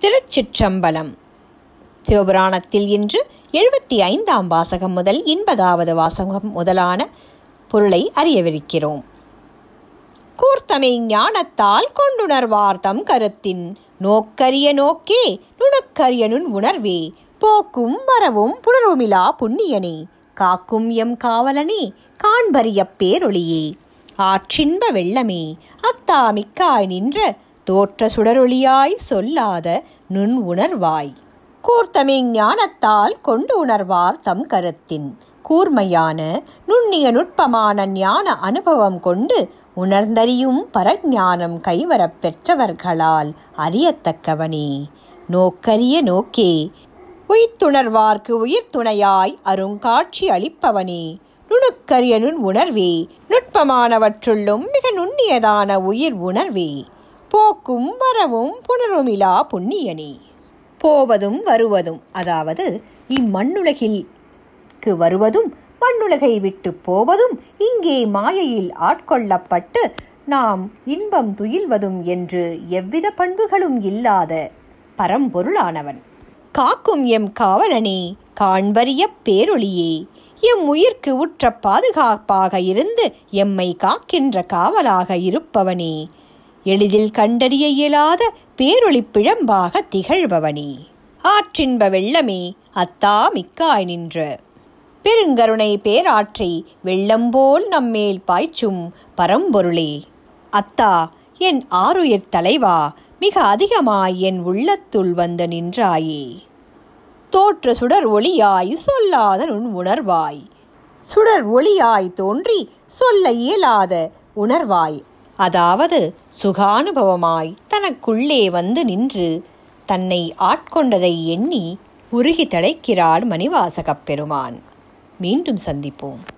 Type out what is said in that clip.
திருச்சிற்றம்பலம் சிவபுராணத்தில் இன்று எழுபத்தி ஐந்தாம் வாசகம் முதல் எண்பதாவது வாசகம் முதலான பொருளை அறியவிருக்கிறோம் கூர்த்தமை ஞானத்தால் கொண்டுணர்வார் தம் கருத்தின் நோக்கரிய நோக்கே நுணுக்கரிய நுண் உணர்வே போக்கும் வரவும் புணர்வுமிலா புண்ணியனே காக்கும் எம் காவலனே காண்பரிய பேரொளியே ஆற்றின்ப வெள்ளமே அத்தா மிக்காய் நின்ற தோற்ற சுடரொளியாய் சொல்லாத நுண் உணர்வாய் கூர்த்தமை ஞானத்தால் கொண்டு உணர்வார் தம் கருத்தின் கூர்மையான நுண்ணிய நுட்பமான ஞான அனுபவம் கொண்டு உணர்ந்தறியும் பரஞானம் கைவரப் பெற்றவர்களால் அறியத்தக்கவனே நோக்கரிய நோக்கே உயிர்த்துணர்வார்க்கு உயிர் துணையாய் அருங்காட்சி அளிப்பவனே நுணுக்கரிய நுண் உணர்வே நுட்பமானவற்றுள்ளும் மிக நுண்ணியதான உயிர் உணர்வே போக்கும் வரவும் புணருமிலா புண்ணியனே போவதும் வருவதும் அதாவது இம்மண்ணுலகிற்கு வருவதும் மண்ணுலகை விட்டு போவதும் இங்கே மாயையில் ஆட்கொள்ளப்பட்டு நாம் இன்பம் துயில்வதும் என்று எவ்வித பண்புகளும் இல்லாத பரம்பொருளானவன் காக்கும் எம் காவலனே காண்பரிய பேரொளியே எம் உயிர்க்கு உற்ற பாதுகாப்பாக இருந்து எம்மை காக்கின்ற காவலாக இருப்பவனே எளிதில் கண்டறிய இயலாத பேரொளி பிழம்பாக திகழ்பவனே ஆற்றின்ப வெள்ளமே அத்தா மிக்காய் நின்ற பெருங்கருணை பேராற்றை வெள்ளம்போல் நம்மேல் பாய்ச்சும் பரம்பொருளே அத்தா என் ஆருயிர் தலைவா மிக அதிகமாய் என் உள்ளத்துள் வந்து நின்றாயே தோற்ற சுடர் ஒளியாய் சொல்லாத நுண் உணர்வாய் சுடர் ஒளியாய் தோன்றி சொல்ல இயலாத உணர்வாய் அதாவது சுகானுபவமாய் தனக்குள்ளே வந்து நின்று தன்னை ஆட்கொண்டதை எண்ணி உருகி தழைக்கிறார் மணிவாசகப் பெருமான் மீண்டும் சந்திப்போம்